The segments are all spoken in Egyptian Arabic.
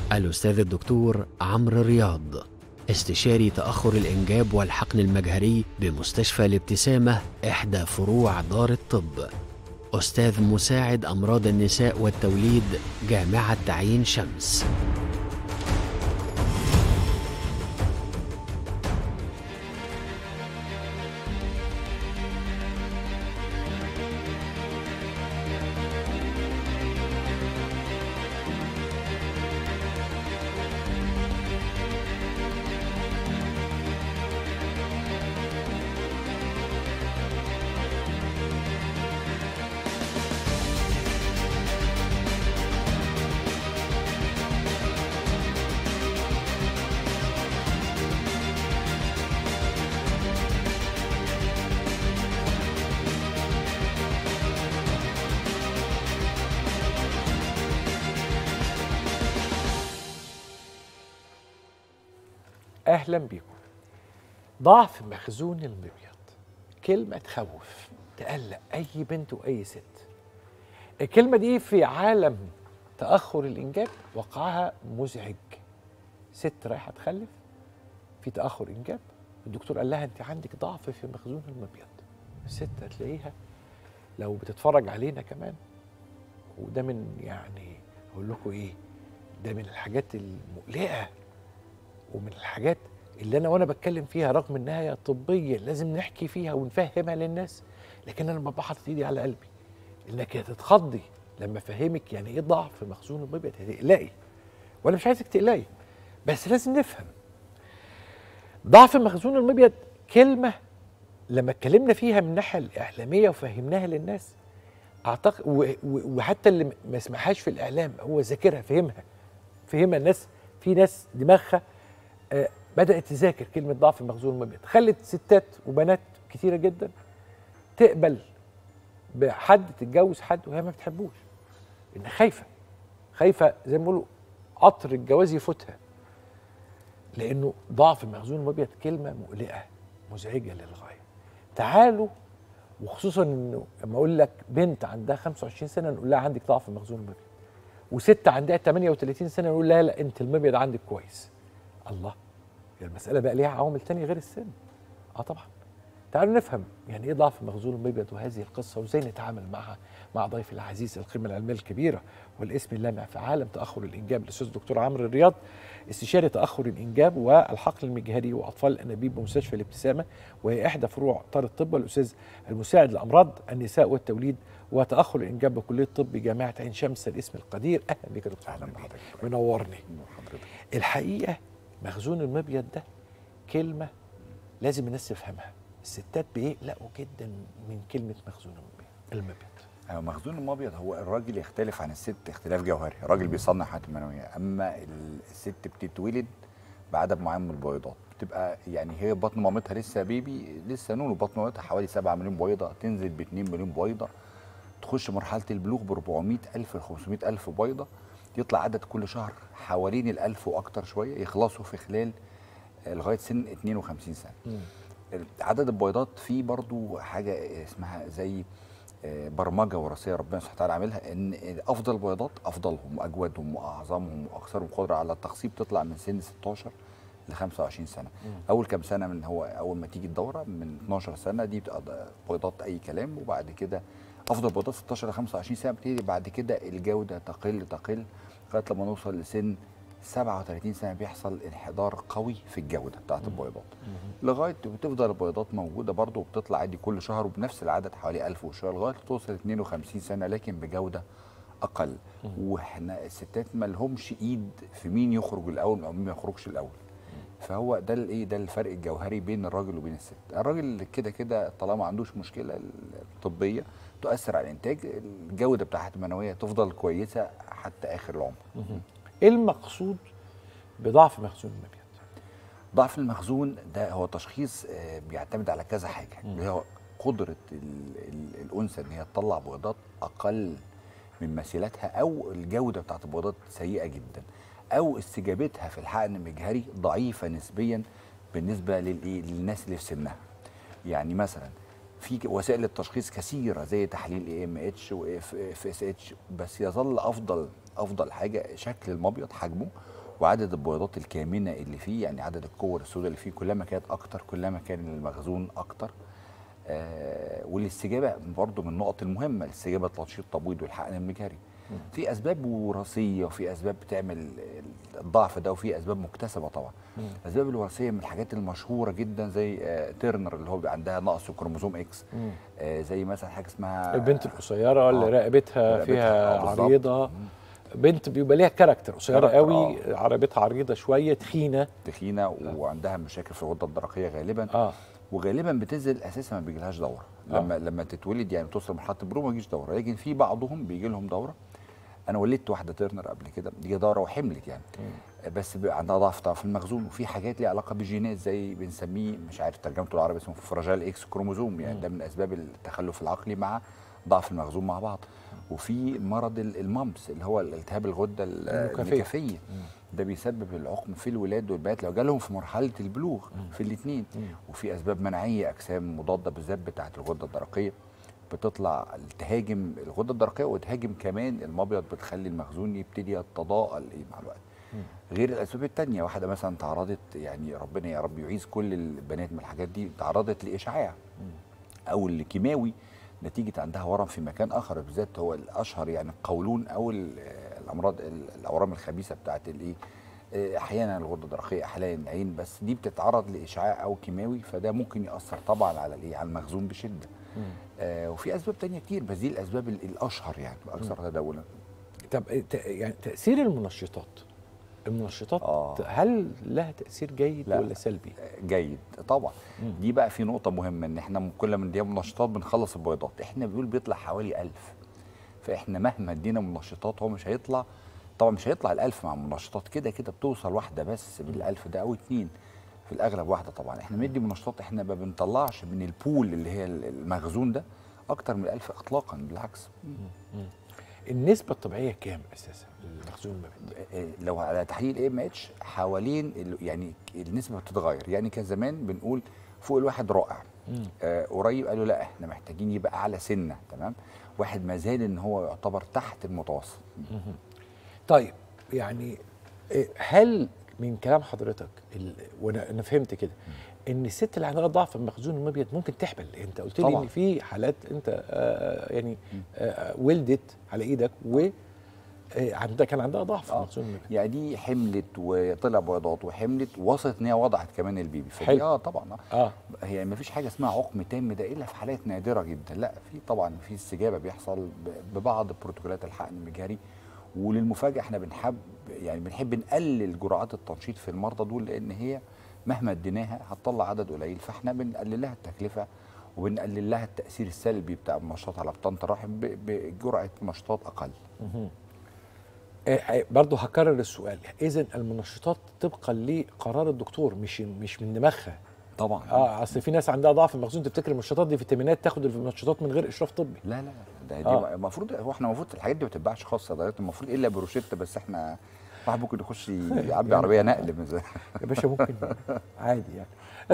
الأستاذ الدكتور عمرو رياض استشاري تأخر الإنجاب والحقن المجهري بمستشفى الابتسامة إحدى فروع دار الطب أستاذ مساعد أمراض النساء والتوليد جامعة عين شمس اهلا بيكم ضعف مخزون المبيض كلمه تخوف تقلق اي بنت واي ست الكلمه دي في عالم تاخر الانجاب وقعها مزعج ست رايحه تخلف في تاخر انجاب الدكتور قال لها انت عندك ضعف في مخزون المبيض الست هتلاقيها لو بتتفرج علينا كمان وده من يعني اقول لكم ايه ده من الحاجات المقلقه ومن الحاجات اللي انا وانا بتكلم فيها رغم انها هي طبيه لازم نحكي فيها ونفهمها للناس لكن انا ببقى حاطط ايدي على قلبي انك هتتخضي لما افهمك يعني ايه ضعف في مخزون المبيض هتقلقي وانا مش عايزك تقلقي بس لازم نفهم ضعف مخزون المبيض كلمه لما اتكلمنا فيها من الناحيه الاعلاميه وفهمناها للناس اعتقد و- و- وحتى اللي ما سمعهاش في الاعلام هو ذاكرها فهمها فهمها الناس في ناس دماغها آه، بدات تذاكر كلمه ضعف مخزون المبيض خلت ستات وبنات كتيره جدا تقبل بحد تتجوز حد وهي ما بتحبوش ان خايفه خايفه زي ما بيقولوا قطر الجواز يفوتها لانه ضعف مخزون المبيض كلمه مقلقه مزعجه للغايه تعالوا وخصوصا انه لما اقول لك بنت عندها 25 سنه نقول لها عندك ضعف مخزون المبيض وست عندها 38 سنه نقول لها لا انت المبيض عندك كويس الله هي المساله بقى ليها عوامل تانية غير السن اه طبعا تعالوا نفهم يعني ايه ضعف مخزون المبيض وهذه القصه وازاي نتعامل معها مع ضيفي العزيز القيمه العلميه الكبيره والاسم اللامع في عالم تاخر الانجاب الاستاذ الدكتور عمرو الرياض استشاري تاخر الانجاب والحقل المجهري واطفال الانابيب بمستشفى الابتسامه وهي احدى فروع دار الطب والاستاذ المساعد لامراض النساء والتوليد وتاخر الانجاب بكليه الطب جامعه عين شمس الاسم القدير اهلا بك يا دكتور اهلا عمرو بيه. بحضرتك منورني حضرتك الحقيقه مخزون المبيض ده كلمه لازم الناس تفهمها الستات بيقلقوا جدا من كلمه مخزون المبيض المبيض أيوة، مخزون المبيض هو الراجل يختلف عن الست اختلاف جوهري الراجل بيصنع حياته المنويه اما ال- الست بتتولد بعدد معين من البويضات بتبقى يعني هي بطن مامتها لسه بيبي لسه نون وبطن مامتها حوالي 7 مليون بويضه تنزل ب 2 مليون بويضه تخش مرحله البلوغ ب 400 الف ل 500 الف بويضه يطلع عدد كل شهر حوالين الألف واكتر شويه يخلصوا في خلال آه، لغايه سن 52 سنه عدد البيضات فيه برضو حاجه اسمها زي آه، برمجه وراثيه ربنا سبحانه وتعالى عاملها ان افضل البيضات افضلهم واجودهم واعظمهم واكثرهم قدره على التخصيب تطلع من سن 16 ل 25 سنه اول كام سنه من هو اول ما تيجي الدوره من 12 سنه دي بتبقى بيضات اي كلام وبعد كده افضل بيضات 16 ل 25 سنه بتبتدي بعد كده الجوده تقل تقل لغايه لما نوصل لسن 37 سنه بيحصل انحدار قوي في الجوده بتاعت البيضات لغايه بتفضل البيضات موجوده برضه وبتطلع عادي كل شهر وبنفس العدد حوالي 1000 وشويه لغايه توصل 52 سنه لكن بجوده اقل واحنا الستات ما لهمش ايد في مين يخرج الاول او مين ما يخرجش الاول فهو ده الايه ده الفرق الجوهري بين الراجل وبين الست الراجل كده كده طالما ما عندوش مشكله طبيه تؤثر على الانتاج الجوده بتاعته المنويه تفضل كويسه حتى اخر العمر ايه المقصود بضعف مخزون المبيض ضعف المخزون ده هو تشخيص آه، بيعتمد على كذا حاجه اللي هو قدره ال- ال- الانثى ان هي تطلع بيضات اقل من مثيلاتها او الجوده بتاعت البيضات سيئه جدا او استجابتها في الحقن المجهري ضعيفه نسبيا بالنسبه للايه للناس اللي في سنها يعني مثلا في وسائل التشخيص كثيره زي تحليل اي ام اتش واف اس اتش بس يظل افضل افضل حاجه شكل المبيض حجمه وعدد البويضات الكامنه اللي فيه يعني عدد الكور السوداء اللي فيه كلما كانت اكتر كلما كان المخزون اكتر آه والاستجابه برضو من النقط المهمه الاستجابه لتنشيط التبويض والحقن المجهري في اسباب وراثيه وفي اسباب بتعمل الضعف ده وفي اسباب مكتسبه طبعا الاسباب الوراثيه من الحاجات المشهوره جدا زي آه تيرنر اللي هو بيبقى عندها نقص في كروموزوم اكس آه زي مثلا حاجه اسمها البنت القصيره اللي آه. رقبتها رقبتها، فيها آه، بالظبط. عريضه بنت بيبقى ليها كاركتر قصيره كاركتر، قوي رقبتها عريضه شويه تخينه تخينه وعندها مشاكل في الغده الدرقيه غالبا اه وغالبا بتنزل اساسا ما بيجيلهاش دوره آه. لما لما تتولد يعني توصل لمرحله البلوغ ما يجيش دوره لكن في بعضهم بيجي لهم دوره انا ولدت واحده تيرنر قبل كده دي دوره وحملت يعني بس بيبقى عندها ضعف طبعا في المخزون وفي حاجات ليها علاقه بالجينات زي بنسميه مش عارف ترجمته العربي اسمه فراجال اكس كروموزوم يعني ده من اسباب التخلف العقلي مع ضعف المخزون مع بعض وفي مرض ال- الممس اللي هو الالتهاب الغده ال- النكافية. النكافيه ده بيسبب العقم في الولاد والبنات لو جالهم في مرحله البلوغ في الاثنين وفي اسباب مناعيه اجسام مضاده بالذات بتاعه الغده الدرقيه بتطلع تهاجم الغده الدرقيه وتهاجم كمان المبيض بتخلي المخزون يبتدي يتضاءل ايه مع الوقت غير الاسباب التانية واحده مثلا تعرضت يعني ربنا يا رب يعيذ كل البنات من الحاجات دي تعرضت لاشعاع او الكيماوي نتيجه عندها ورم في مكان اخر بالذات هو الاشهر يعني القولون او ال- الامراض ال- الاورام الخبيثه بتاعت الايه آه، احيانا الغده الدرقيه احيانا العين بس دي بتتعرض لاشعاع او كيماوي فده ممكن ياثر طبعا على الايه على المخزون بشده آه وفي اسباب تانية كتير بس دي الاسباب ال- الاشهر يعني الاكثر تداولا طب ت- يعني تاثير المنشطات المنشطات آه. هل لها تاثير جيد لا. ولا سلبي جيد طبعا دي بقى في نقطة مهمة ان احنا من كل من دي منشطات بنخلص البيضات احنا بيقول بيطلع حوالي ألف فاحنا مهما ادينا منشطات هو مش هيطلع طبعا مش هيطلع الألف مع منشطات كده كده بتوصل واحدة بس من الألف ده أو اتنين في الأغلب واحدة طبعا احنا بندي منشطات احنا ما بنطلعش من البول اللي هي المخزون ده أكتر من الألف إطلاقا بالعكس النسبه الطبيعيه كام اساسا للمخزون المبيض آه، لو على تحليل اي ام اتش حوالين ال- يعني النسبه بتتغير يعني كان زمان بنقول فوق الواحد رائع آه قريب قالوا لا احنا محتاجين يبقى اعلى سنه تمام واحد ما زال ان هو يعتبر تحت المتوسط طيب يعني إيه، هل من كلام حضرتك ال- وانا انا فهمت كده ان الست اللي عندها ضعف في المخزون المبيض ممكن تحبل انت قلت لي طبعاً. ان في حالات انت آه يعني آه ولدت على ايدك و آه، عندها كان عندها ضعف في آه. المخزون المبيض يعني دي حملت وطلع بيضات وحملت ووصلت ان هي وضعت كمان البيبي فدي حلو. اه طبعا آه. اه هي ما فيش حاجه اسمها عقم تام ده الا في حالات نادره جدا لا في طبعا في استجابه بيحصل ب- ببعض بروتوكولات الحقن المجهري وللمفاجاه احنا بنحب يعني بنحب نقلل جرعات التنشيط في المرضى دول لان هي مهما اديناها هتطلع عدد قليل فاحنا بنقلل لها التكلفه وبنقلل لها التاثير السلبي بتاع النشاط على بطانه الرحم ب- بجرعه نشاطات اقل آه، آه، برضه هكرر السؤال اذا المنشطات طبقا لقرار الدكتور مش مش من دماغها طبعا اه اصل في ناس عندها ضعف في المخزون تفتكر المنشطات دي فيتامينات تاخد المنشطات من غير اشراف طبي لا لا ده آه. دي المفروض هو احنا المفروض الحاجات دي ما بتتباعش خاص صيدليات المفروض الا بروشته بس احنا واحد ممكن يخش يعبي عربيه نقل من يا باشا ممكن عادي يعني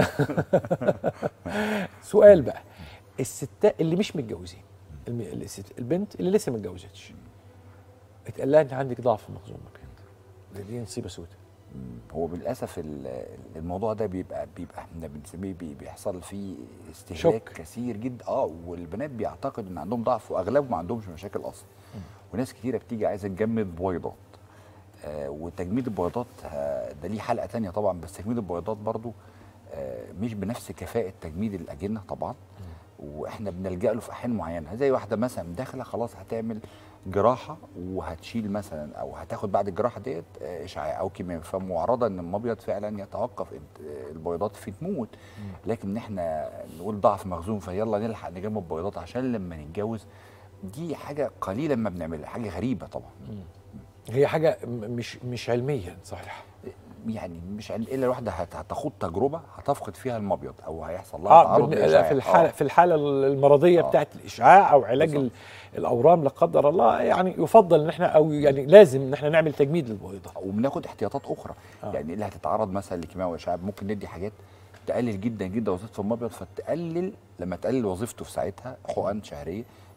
سؤال بقى الستات اللي مش متجوزين الم- الست- البنت اللي لسه ما اتجوزتش اتقال لها انت عندك ضعف في المخزون المبيض دي نصيبه سوداء هو للاسف ال- الموضوع ده بيبقى بيبقى احنا بنسميه بي- بيحصل فيه استهلاك شك. كثير جدا اه والبنات بيعتقد ان عندهم ضعف واغلبهم ما عندهمش مشاكل اصلا وناس كتيره بتيجي عايزه تجمد بويضات آه وتجميد البويضات آه ده ليه حلقه تانية طبعا بس تجميد البويضات برضو آه مش بنفس كفاءه تجميد الاجنه طبعا واحنا بنلجا له في احيان معينه زي واحده مثلا داخله خلاص هتعمل جراحه وهتشيل مثلا او هتاخد بعد الجراحه ديت آه، اشعاع او كيماوي فمعرضه ان المبيض فعلا يتوقف إنت- آه، البيضات فيه تموت لكن ان احنا نقول ضعف مخزون فيلا نلحق نجمد البيضات عشان لما نتجوز دي حاجه قليلا ما بنعملها حاجه غريبه طبعا هي حاجه م- مش مش علميا صحيح يعني مش عن- الا الواحده هت- هتخوض تجربه هتفقد فيها المبيض او هيحصل لها اه تعرض بن- لإشعاع. في الحاله آه. في الحاله المرضيه آه. بتاعت الاشعاع او علاج بالظبط. ال- الاورام لا قدر الله يعني يفضل ان احنا او يعني لازم ان احنا نعمل تجميد للبويضه وبناخد احتياطات اخرى آه. آه. يعني اللي هتتعرض مثلا لكيماوي واشعاع ممكن ندي حاجات تقلل جدا جدا وظيفه المبيض فتقلل لما تقلل وظيفته في ساعتها حقن شهريه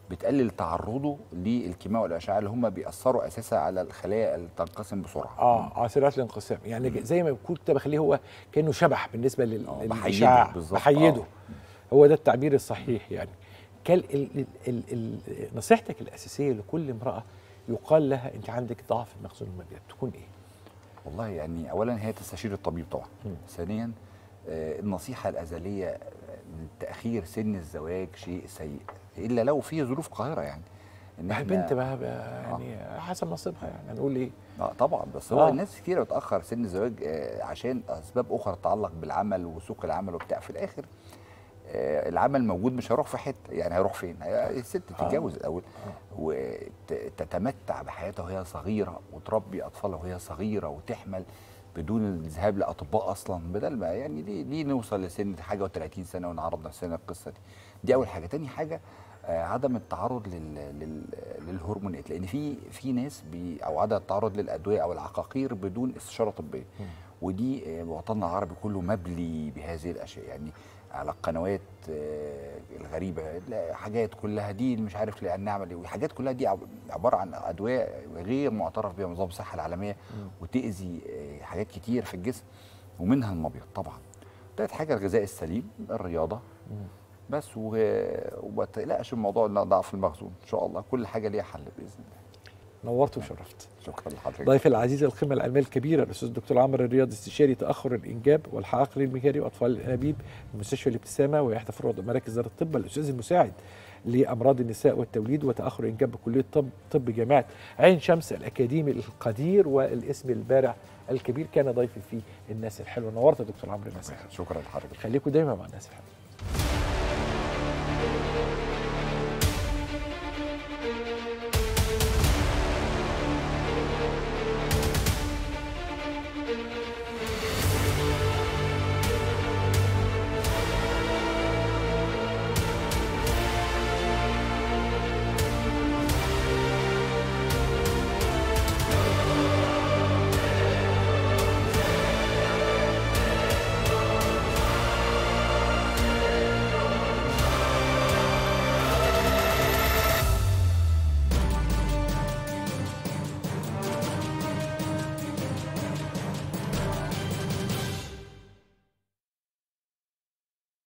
بتقلل تعرضه للكيماوي والاشعه اللي هم بيأثروا اساسا على الخلايا اللي تنقسم بسرعه اه عصيرات الانقسام يعني زي ما كنت بخليه هو كانه شبح بالنسبه لل آه، للاشعاع بحيده بالظبط، بحيده آه. هو ده التعبير الصحيح يعني كل ال ال ال ال نصيحتك الاساسيه لكل امراه يقال لها انت عندك ضعف في مخزون المبيض تكون ايه؟ والله يعني اولا هي تستشير الطبيب طبعا مم. ثانيا آه، النصيحه الازليه آه، تاخير سن الزواج شيء سيء الا لو في ظروف قاهره يعني ان ما هي إحنا- البنت بقى, بقى يعني حسب نصيبها يعني هنقول ايه؟ اه طبعا بس هو آه. آه. الناس كتير بتاخر سن الزواج آه عشان اسباب اخرى تتعلق بالعمل وسوق العمل وبتاع في الاخر آه العمل موجود مش هيروح في حته يعني هيروح فين؟ هي- الست تتجوز الاول وتتمتع بحياتها وهي صغيره وتربي اطفالها وهي صغيره وتحمل بدون الذهاب لاطباء اصلا بدل ما يعني ليه, ليه نوصل لسن حاجه و30 سنه ونعرض نفسنا للقصه دي دي اول حاجه تاني حاجه آه، عدم التعرض لل... لل... للهرمونات لان في في ناس بي... او عدم التعرض للادويه او العقاقير بدون استشاره طبيه ودي آه، وطننا العربي كله مبلي بهذه الاشياء يعني على القنوات آه، الغريبه لا، حاجات كلها دي مش عارف لان نعمل ايه وحاجات كلها دي عب- عباره عن ادويه غير معترف بها من نظام الصحه العالميه وتاذي آه، حاجات كتير في الجسم ومنها المبيض طبعا تالت حاجه الغذاء السليم الرياضه بس و... وما تقلقش من موضوع إن ضعف المخزون ان شاء الله كل حاجه ليها حل باذن الله نورت وشرفت شكرا لحضرتك ضيفي العزيز القيمة العلمية الكبيرة الأستاذ الدكتور عمرو الرياض استشاري تأخر الإنجاب والحقل المجهري وأطفال الأنابيب بمستشفى الابتسامة وإحدى فروع مراكز دار الطب الأستاذ المساعد لأمراض النساء والتوليد وتأخر الإنجاب بكلية طب طب جامعة عين شمس الأكاديمي القدير والاسم البارع الكبير كان ضيفي في الناس الحلوة نورت يا دكتور عمرو الناس الحلوة شكرا لحضرتك خليكم دايما مع الناس الحلوة